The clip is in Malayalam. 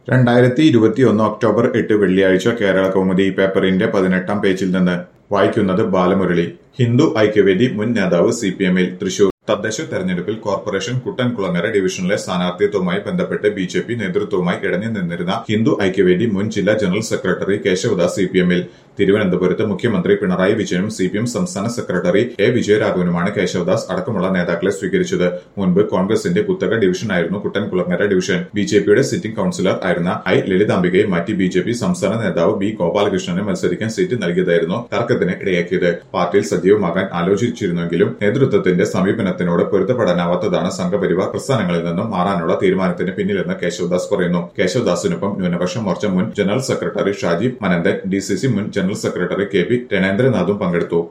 രണ്ടായിരത്തി ഇരുപത്തിയൊന്ന് ഒക്ടോബർ എട്ട് വെള്ളിയാഴ്ച കേരള കൗമുദി പേപ്പറിന്റെ പതിനെട്ടാം പേജിൽ നിന്ന് വായിക്കുന്നത് ബാലമുരളി ഹിന്ദു ഐക്യവേദി മുൻ നേതാവ് സി പി എമ്മിൽ തൃശൂർ തദ്ദേശ തെരഞ്ഞെടുപ്പിൽ കോർപ്പറേഷൻ കുട്ടൻകുളങ്ങര ഡിവിഷനിലെ സ്ഥാനാർത്ഥിത്വവുമായി ബന്ധപ്പെട്ട് ബി ജെ പി നേതൃത്വവുമായി ഇടഞ്ഞു നിന്നിരുന്ന ഹിന്ദു ഐക്യവേദി മുൻ ജില്ലാ general secretary Keshavadas C P എമ്മിൽ തിരുവനന്തപുരത്ത് മുഖ്യമന്ത്രി പിണറായി വിജയനും സി പി എം സംസ്ഥാന സെക്രട്ടറി എ വിജയരാഘവനുമാണ് കേശവദാസ് അടക്കമുള്ള നേതാക്കളെ സ്വീകരിച്ചത് മുൻപ് കോൺഗ്രസിന്റെ കുത്തക ഡിവിഷനായിരുന്നു കുട്ടൻകുളങ്ങര ഡിവിഷൻ ബി ജെ പിയുടെ സിറ്റിംഗ് കൌൺസിലർ ആയിരുന്ന ഐ ലളിതാംബികയെ മാറ്റി ബി ജെ പി സംസ്ഥാന നേതാവ് ബി ഗോപാലകൃഷ്ണന് മത്സരിക്കാൻ സീറ്റ് നൽകിയതായിരുന്നു തർക്കത്തിന് ഇടയാക്കിയത് പാർട്ടിയിൽ സജീവമാകാൻ ആലോചിച്ചിരുന്നെങ്കിലും നേതൃത്വത്തിന്റെ സമീപനത്തിനോട് പൊരുത്തപ്പെടാനാവാത്തതാണ് സംഘപരിവാർ പ്രസ്ഥാനങ്ങളിൽ നിന്നും മാറാനുള്ള തീരുമാനത്തിന് പിന്നിലെന്ന് കേശവദാസ് പറയുന്നു കേശവദാസിനൊപ്പം ന്യൂനപക്ഷ മോർച്ച മുൻ general secretary Shaji Manandan D C C മുൻ ജനറൽ സെക്രട്ടറി കെ പി രണേന്ദ്രനാഥും പങ്കെടുത്തു